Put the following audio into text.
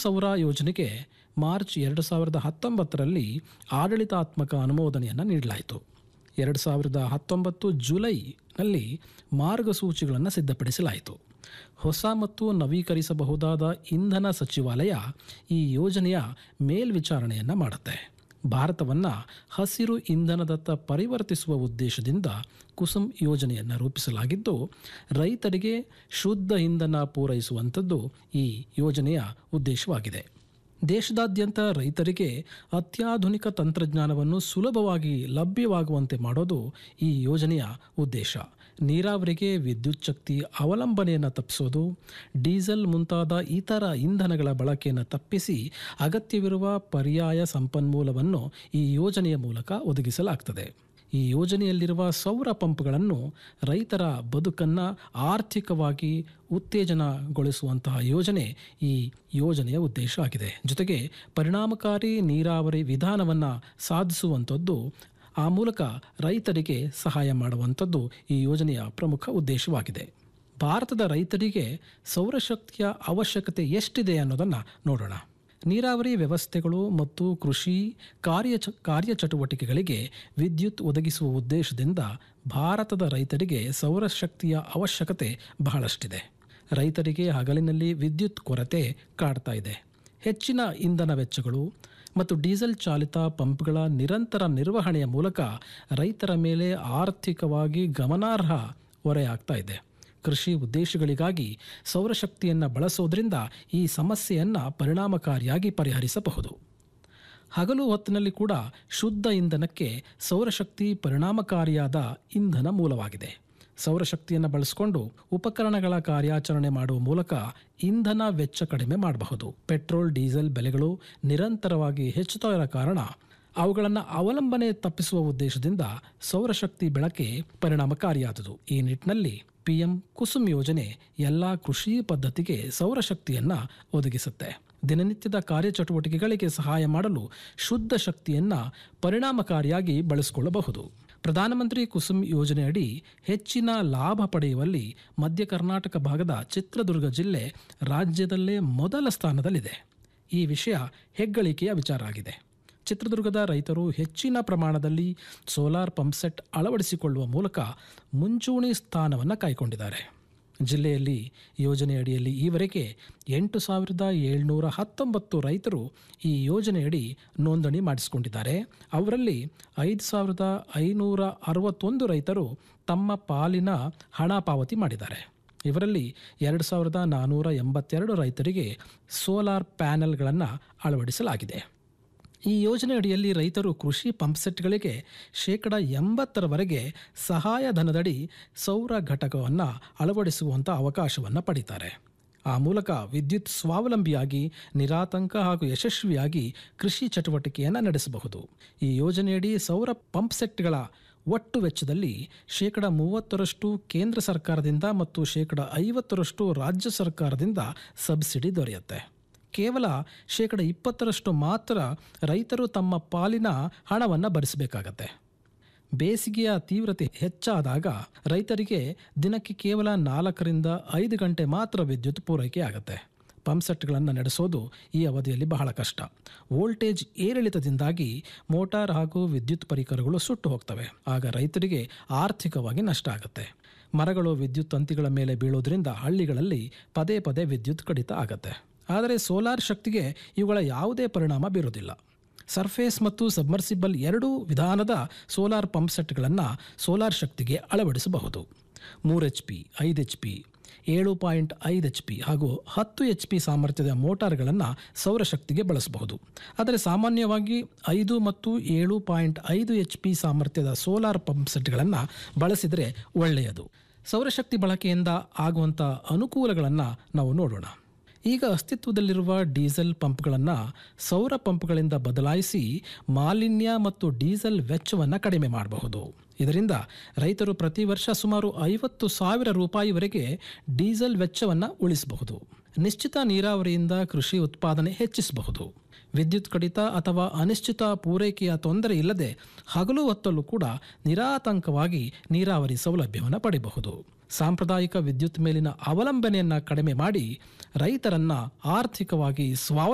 ಸೌರ ಯೋಜನೆಗೆ ಮಾರ್ಚ್ ಎರಡು ಸಾವಿರದ ಹತ್ತೊಂಬತ್ತರಲ್ಲಿ ಆಡಳಿತಾತ್ಮಕ ಅನುಮೋದನೆಯನ್ನು ನೀಡಲಾಯಿತು ಎರಡು ಸಾವಿರದ ಹತ್ತೊಂಬತ್ತು ಜುಲೈನಲ್ಲಿ ಮಾರ್ಗಸೂಚಿಗಳನ್ನು ಸಿದ್ಧಪಡಿಸಲಾಯಿತು ಹೊಸ ಮತ್ತು ನವೀಕರಿಸಬಹುದಾದ ಇಂಧನ ಸಚಿವಾಲಯ ಈ ಯೋಜನೆಯ ಮೇಲ್ವಿಚಾರಣೆಯನ್ನು ಮಾಡುತ್ತೆ ಭಾರತವನ್ನು ಹಸಿರು ಇಂಧನದತ್ತ ಪರಿವರ್ತಿಸುವ ಉದ್ದೇಶದಿಂದ ಕುಸುಮ್ ಯೋಜನೆಯನ್ನು ರೂಪಿಸಲಾಗಿದ್ದು ರೈತರಿಗೆ ಶುದ್ಧ ಇಂಧನ ಪೂರೈಸುವಂಥದ್ದು ಈ ಯೋಜನೆಯ ಉದ್ದೇಶವಾಗಿದೆ ದೇಶದಾದ್ಯಂತ ರೈತರಿಗೆ ಅತ್ಯಾಧುನಿಕ ತಂತ್ರಜ್ಞಾನವನ್ನು ಸುಲಭವಾಗಿ ಲಭ್ಯವಾಗುವಂತೆ ಮಾಡೋದು ಈ ಯೋಜನೆಯ ಉದ್ದೇಶ ನೀರಾವರಿಗೆ ವಿದ್ಯುತ್ ಶಕ್ತಿ ಅವಲಂಬನೆಯನ್ನು ತಪ್ಪಿಸೋದು ಡೀಸೆಲ್ ಮುಂತಾದ ಇತರ ಇಂಧನಗಳ ಬಳಕೆಯನ್ನು ತಪ್ಪಿಸಿ ಅಗತ್ಯವಿರುವ ಪರ್ಯಾಯ ಸಂಪನ್ಮೂಲವನ್ನು ಈ ಯೋಜನೆಯ ಮೂಲಕ ಒದಗಿಸಲಾಗ್ತದೆ ಈ ಯೋಜನೆಯಲ್ಲಿರುವ ಸೌರ ಪಂಪ್ಗಳನ್ನು ರೈತರ ಬದುಕನ್ನು ಆರ್ಥಿಕವಾಗಿ ಉತ್ತೇಜನಗೊಳಿಸುವಂತಹ ಯೋಜನೆ ಈ ಯೋಜನೆಯ ಉದ್ದೇಶ ಆಗಿದೆ ಜೊತೆಗೆ ಪರಿಣಾಮಕಾರಿ ನೀರಾವರಿ ವಿಧಾನವನ್ನು ಸಾಧಿಸುವಂಥದ್ದು ಆ ಮೂಲಕ ರೈತರಿಗೆ ಸಹಾಯ ಮಾಡುವಂಥದ್ದು ಈ ಯೋಜನೆಯ ಪ್ರಮುಖ ಉದ್ದೇಶವಾಗಿದೆ ಭಾರತದ ರೈತರಿಗೆ ಸೌರಶಕ್ತಿಯ ಅವಶ್ಯಕತೆ ಎಷ್ಟಿದೆ ಅನ್ನೋದನ್ನು ನೋಡೋಣ ನೀರಾವರಿ ವ್ಯವಸ್ಥೆಗಳು ಮತ್ತು ಕೃಷಿ ಕಾರ್ಯ ಕಾರ್ಯಚಟುವಟಿಕೆಗಳಿಗೆ ವಿದ್ಯುತ್ ಒದಗಿಸುವ ಉದ್ದೇಶದಿಂದ ಭಾರತದ ರೈತರಿಗೆ ಸೌರಶಕ್ತಿಯ ಅವಶ್ಯಕತೆ ಬಹಳಷ್ಟಿದೆ ರೈತರಿಗೆ ಹಗಲಿನಲ್ಲಿ ವಿದ್ಯುತ್ ಕೊರತೆ ಕಾಡ್ತಾ ಇದೆ ಹೆಚ್ಚಿನ ಇಂಧನ ವೆಚ್ಚಗಳು ಮತ್ತು ಡೀಸೆಲ್ ಚಾಲಿತ ಪಂಪ್ಗಳ ನಿರಂತರ ನಿರ್ವಹಣೆಯ ಮೂಲಕ ರೈತರ ಮೇಲೆ ಆರ್ಥಿಕವಾಗಿ ಗಮನಾರ್ಹ ಹೊರೆಯಾಗ್ತಾ ಇದೆ ಕೃಷಿ ಉದ್ದೇಶಗಳಿಗಾಗಿ ಸೌರಶಕ್ತಿಯನ್ನು ಬಳಸೋದ್ರಿಂದ ಈ ಸಮಸ್ಯೆಯನ್ನು ಪರಿಣಾಮಕಾರಿಯಾಗಿ ಪರಿಹರಿಸಬಹುದು ಹಗಲು ಹೊತ್ತಿನಲ್ಲಿ ಕೂಡ ಶುದ್ಧ ಇಂಧನಕ್ಕೆ ಸೌರಶಕ್ತಿ ಪರಿಣಾಮಕಾರಿಯಾದ ಇಂಧನ ಮೂಲವಾಗಿದೆ ಸೌರಶಕ್ತಿಯನ್ನು ಬಳಸಿಕೊಂಡು ಉಪಕರಣಗಳ ಕಾರ್ಯಾಚರಣೆ ಮಾಡುವ ಮೂಲಕ ಇಂಧನ ವೆಚ್ಚ ಕಡಿಮೆ ಮಾಡಬಹುದು ಪೆಟ್ರೋಲ್ ಡೀಸೆಲ್ ಬೆಲೆಗಳು ನಿರಂತರವಾಗಿ ಹೆಚ್ಚುತ್ತಾ ಇರೋ ಕಾರಣ ಅವುಗಳನ್ನು ಅವಲಂಬನೆ ತಪ್ಪಿಸುವ ಉದ್ದೇಶದಿಂದ ಸೌರಶಕ್ತಿ ಬೆಳಕೆ ಪರಿಣಾಮಕಾರಿಯಾದುದು ಈ ನಿಟ್ಟಿನಲ್ಲಿ ಪಿಎಂ ಕುಸುಮ್ ಯೋಜನೆ ಎಲ್ಲ ಕೃಷಿ ಪದ್ಧತಿಗೆ ಸೌರಶಕ್ತಿಯನ್ನು ಒದಗಿಸುತ್ತೆ ದಿನನಿತ್ಯದ ಕಾರ್ಯಚಟುವಟಿಕೆಗಳಿಗೆ ಸಹಾಯ ಮಾಡಲು ಶುದ್ಧ ಶಕ್ತಿಯನ್ನು ಪರಿಣಾಮಕಾರಿಯಾಗಿ ಬಳಸಿಕೊಳ್ಳಬಹುದು ಪ್ರಧಾನಮಂತ್ರಿ ಕುಸುಮ್ ಯೋಜನೆಯಡಿ ಹೆಚ್ಚಿನ ಲಾಭ ಪಡೆಯುವಲ್ಲಿ ಮಧ್ಯ ಕರ್ನಾಟಕ ಭಾಗದ ಚಿತ್ರದುರ್ಗ ಜಿಲ್ಲೆ ರಾಜ್ಯದಲ್ಲೇ ಮೊದಲ ಸ್ಥಾನದಲ್ಲಿದೆ ಈ ವಿಷಯ ಹೆಗ್ಗಳಿಕೆಯ ವಿಚಾರ ಆಗಿದೆ ಚಿತ್ರದುರ್ಗದ ರೈತರು ಹೆಚ್ಚಿನ ಪ್ರಮಾಣದಲ್ಲಿ ಸೋಲಾರ್ ಪಂಪ್ಸೆಟ್ ಅಳವಡಿಸಿಕೊಳ್ಳುವ ಮೂಲಕ ಮುಂಚೂಣಿ ಸ್ಥಾನವನ್ನು ಕಾಯ್ಕೊಂಡಿದ್ದಾರೆ ಜಿಲ್ಲೆಯಲ್ಲಿ ಯೋಜನೆ ಅಡಿಯಲ್ಲಿ ಈವರೆಗೆ ಎಂಟು ಸಾವಿರದ ಏಳ್ನೂರ ಹತ್ತೊಂಬತ್ತು ರೈತರು ಈ ಯೋಜನೆಯಡಿ ನೋಂದಣಿ ಮಾಡಿಸಿಕೊಂಡಿದ್ದಾರೆ ಅವರಲ್ಲಿ ಐದು ಸಾವಿರದ ಐನೂರ ಅರವತ್ತೊಂದು ರೈತರು ತಮ್ಮ ಪಾಲಿನ ಹಣ ಪಾವತಿ ಮಾಡಿದ್ದಾರೆ ಇವರಲ್ಲಿ ಎರಡು ಸಾವಿರದ ನಾನ್ನೂರ ಎಂಬತ್ತೆರಡು ರೈತರಿಗೆ ಸೋಲಾರ್ ಪ್ಯಾನೆಲ್ಗಳನ್ನು ಅಳವಡಿಸಲಾಗಿದೆ ಈ ಯೋಜನೆ ಅಡಿಯಲ್ಲಿ ರೈತರು ಕೃಷಿ ಪಂಪ್ಸೆಟ್ಗಳಿಗೆ ಶೇಕಡ ಎಂಬತ್ತರವರೆಗೆ ಸಹಾಯಧನದಡಿ ಸೌರ ಘಟಕವನ್ನು ಅಳವಡಿಸುವಂಥ ಅವಕಾಶವನ್ನು ಪಡೀತಾರೆ ಆ ಮೂಲಕ ವಿದ್ಯುತ್ ಸ್ವಾವಲಂಬಿಯಾಗಿ ನಿರಾತಂಕ ಹಾಗೂ ಯಶಸ್ವಿಯಾಗಿ ಕೃಷಿ ಚಟುವಟಿಕೆಯನ್ನು ನಡೆಸಬಹುದು ಈ ಯೋಜನೆಯಡಿ ಸೌರ ಪಂಪ್ಸೆಟ್ಗಳ ಒಟ್ಟು ವೆಚ್ಚದಲ್ಲಿ ಶೇಕಡ ಮೂವತ್ತರಷ್ಟು ಕೇಂದ್ರ ಸರ್ಕಾರದಿಂದ ಮತ್ತು ಶೇಕಡ ಐವತ್ತರಷ್ಟು ರಾಜ್ಯ ಸರ್ಕಾರದಿಂದ ಸಬ್ಸಿಡಿ ದೊರೆಯುತ್ತೆ ಕೇವಲ ಶೇಕಡ ಇಪ್ಪತ್ತರಷ್ಟು ಮಾತ್ರ ರೈತರು ತಮ್ಮ ಪಾಲಿನ ಹಣವನ್ನು ಭರಿಸಬೇಕಾಗತ್ತೆ ಬೇಸಿಗೆಯ ತೀವ್ರತೆ ಹೆಚ್ಚಾದಾಗ ರೈತರಿಗೆ ದಿನಕ್ಕೆ ಕೇವಲ ನಾಲ್ಕರಿಂದ ಐದು ಗಂಟೆ ಮಾತ್ರ ವಿದ್ಯುತ್ ಪೂರೈಕೆ ಆಗುತ್ತೆ ಪಂಪ್ಸೆಟ್ಗಳನ್ನು ನಡೆಸೋದು ಈ ಅವಧಿಯಲ್ಲಿ ಬಹಳ ಕಷ್ಟ ವೋಲ್ಟೇಜ್ ಏರಿಳಿತದಿಂದಾಗಿ ಮೋಟಾರ್ ಹಾಗೂ ವಿದ್ಯುತ್ ಪರಿಕರಗಳು ಸುಟ್ಟು ಹೋಗ್ತವೆ ಆಗ ರೈತರಿಗೆ ಆರ್ಥಿಕವಾಗಿ ನಷ್ಟ ಆಗುತ್ತೆ ಮರಗಳು ವಿದ್ಯುತ್ ತಂತಿಗಳ ಮೇಲೆ ಬೀಳೋದ್ರಿಂದ ಹಳ್ಳಿಗಳಲ್ಲಿ ಪದೇ ಪದೇ ವಿದ್ಯುತ್ ಕಡಿತ ಆಗತ್ತೆ ಆದರೆ ಸೋಲಾರ್ ಶಕ್ತಿಗೆ ಇವುಗಳ ಯಾವುದೇ ಪರಿಣಾಮ ಬೀರೋದಿಲ್ಲ ಸರ್ಫೇಸ್ ಮತ್ತು ಸಬ್ಮರ್ಸಿಬಲ್ ಎರಡೂ ವಿಧಾನದ ಸೋಲಾರ್ ಪಂಪ್ಸೆಟ್ಗಳನ್ನು ಸೋಲಾರ್ ಶಕ್ತಿಗೆ ಅಳವಡಿಸಬಹುದು ಮೂರು ಎಚ್ ಪಿ ಐದು ಎಚ್ ಪಿ ಏಳು ಪಾಯಿಂಟ್ ಐದು ಎಚ್ ಪಿ ಹಾಗೂ ಹತ್ತು ಎಚ್ ಪಿ ಸಾಮರ್ಥ್ಯದ ಮೋಟಾರ್ಗಳನ್ನು ಸೌರಶಕ್ತಿಗೆ ಬಳಸಬಹುದು ಆದರೆ ಸಾಮಾನ್ಯವಾಗಿ ಐದು ಮತ್ತು ಏಳು ಪಾಯಿಂಟ್ ಐದು ಎಚ್ ಪಿ ಸಾಮರ್ಥ್ಯದ ಸೋಲಾರ್ ಪಂಪ್ಸೆಟ್ಗಳನ್ನು ಬಳಸಿದರೆ ಒಳ್ಳೆಯದು ಸೌರಶಕ್ತಿ ಬಳಕೆಯಿಂದ ಆಗುವಂಥ ಅನುಕೂಲಗಳನ್ನು ನಾವು ನೋಡೋಣ ಈಗ ಅಸ್ತಿತ್ವದಲ್ಲಿರುವ ಡೀಸೆಲ್ ಪಂಪ್ಗಳನ್ನು ಸೌರ ಪಂಪ್ಗಳಿಂದ ಬದಲಾಯಿಸಿ ಮಾಲಿನ್ಯ ಮತ್ತು ಡೀಸೆಲ್ ವೆಚ್ಚವನ್ನು ಕಡಿಮೆ ಮಾಡಬಹುದು ಇದರಿಂದ ರೈತರು ಪ್ರತಿ ವರ್ಷ ಸುಮಾರು ಐವತ್ತು ಸಾವಿರ ರೂಪಾಯಿವರೆಗೆ ಡೀಸೆಲ್ ವೆಚ್ಚವನ್ನು ಉಳಿಸಬಹುದು ನಿಶ್ಚಿತ ನೀರಾವರಿಯಿಂದ ಕೃಷಿ ಉತ್ಪಾದನೆ ಹೆಚ್ಚಿಸಬಹುದು ವಿದ್ಯುತ್ ಕಡಿತ ಅಥವಾ ಅನಿಶ್ಚಿತ ಪೂರೈಕೆಯ ತೊಂದರೆ ಇಲ್ಲದೆ ಹಗಲು ಹೊತ್ತಲ್ಲೂ ಕೂಡ ನಿರಾತಂಕವಾಗಿ ನೀರಾವರಿ ಸೌಲಭ್ಯವನ್ನು ಪಡೆಯಬಹುದು ಸಾಂಪ್ರದಾಯಿಕ ವಿದ್ಯುತ್ ಮೇಲಿನ ಅವಲಂಬನೆಯನ್ನು ಕಡಿಮೆ ಮಾಡಿ ರೈತರನ್ನ ಆರ್ಥಿಕವಾಗಿ ಸ್ವಾವ